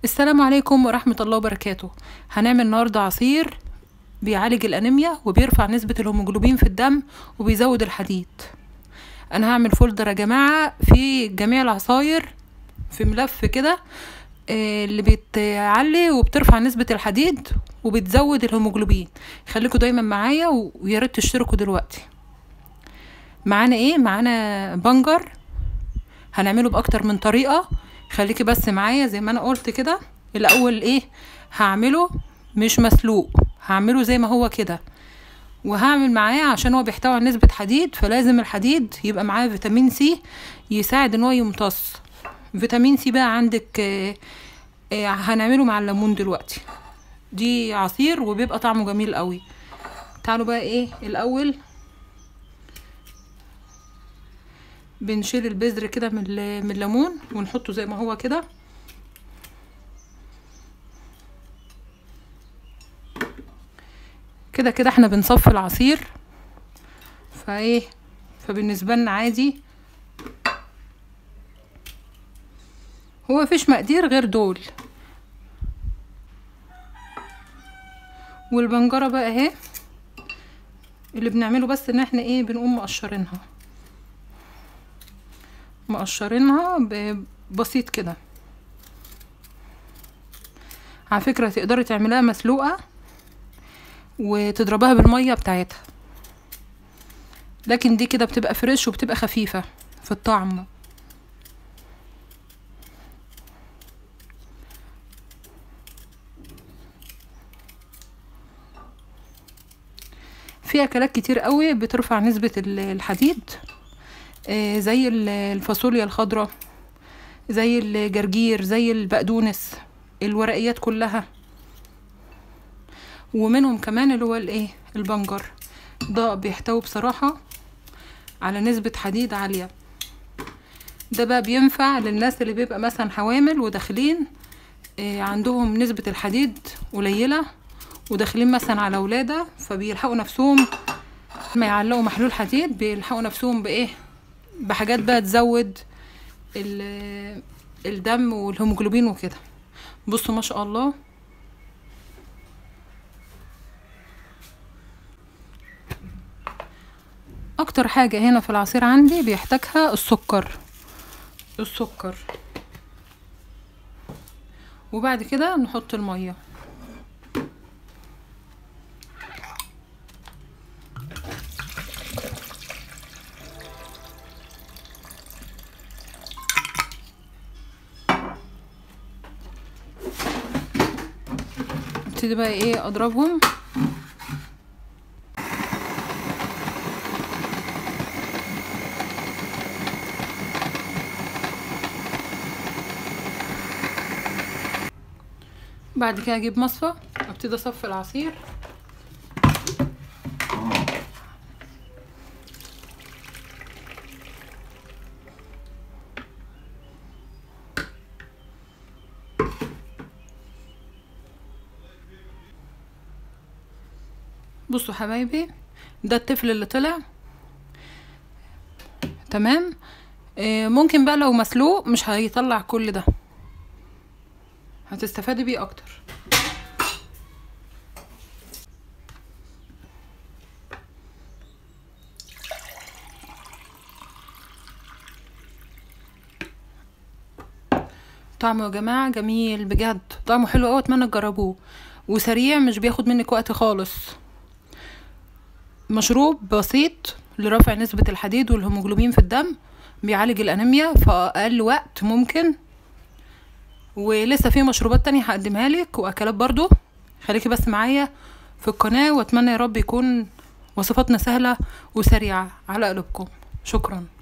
السلام عليكم ورحمة الله وبركاته هنعمل النهاردة عصير بيعالج الأنيميا وبيرفع نسبة الهيموجلوبين في الدم وبيزود الحديد أنا هعمل فولدر يا جماعة في جميع العصاير في ملف كده آه، اللي بتعلي وبترفع نسبة الحديد وبتزود الهيموجلوبين خليكم دايما معايا و- ويا ريت تشتركوا دلوقتي معانا ايه معانا بنجر هنعمله باكتر من طريقه خليكي بس معايا زي ما انا قلت كده الاول ايه هعمله مش مسلوق هعمله زي ما هو كده وهعمل معاه عشان هو بيحتوي على نسبة حديد فلازم الحديد يبقى معاه فيتامين سي يساعد ان هو يمتص فيتامين سي بقى عندك آه، آه، هنعمله مع الليمون دلوقتي دي عصير وبيبقى طعمه جميل قوي تعالوا بقى ايه الاول بنشيل البذر كده من ال- من الليمون ونحطه زي ما هو كده كده كده احنا بنصفي العصير فايه فبالنسبه لنا عادي هو مفيش مقادير غير دول والبنجره بقى اهي اللي بنعمله بس ان احنا ايه بنقوم مقشرينها مقشرينها ب- بسيط كده على فكرة تقدري تعمليها مسلوقة وتضربها بالمية بتاعتها لكن دي كده بتبقى فريش وبتبقى خفيفة في الطعم في اكلات كتير قوي بترفع نسبة ال- الحديد آه، زي ال- الفاصوليا الخضراء زي الجرجير زي البقدونس الورقيات كلها ومنهم كمان اللي هو الايه البنجر ده بيحتوي بصراحة على نسبة حديد عالية ده بقى بينفع للناس اللي بيبقى مثلا حوامل وداخلين آه، عندهم نسبة الحديد قليلة وداخلين مثلا على ولادة فبيلحقوا نفسهم ما يعلقوا محلول حديد بيلحقوا نفسهم بإيه بحاجات بقى تزود ال- الدم والهيموجلوبين وكده بصوا ما شاء الله اكتر حاجة هنا في العصير عندي بيحتاجها السكر السكر وبعد كده نحط المية ابتدي بقى ايه اضربهم بعد كده اجيب مصفى ابتدي اصفي العصير بصوا حبايبي ده الطفل اللي طلع تمام آه، ممكن بقى لو مسلوق مش هيطلع كل ده هتستفادي بيه اكتر طعمه يا جماعة جميل بجد طعمه حلو اوي اتمنى تجربوه وسريع مش بياخد منك وقت خالص مشروب بسيط لرفع نسبة الحديد والهيموجلوبين في الدم بيعالج الأنيميا في أقل وقت ممكن ولسه في مشروبات تانية هقدمها لك وأكلات برضو خليكي بس معايا في القناة وأتمنى يا رب يكون وصفاتنا سهلة وسريعة على قلوبكم شكرا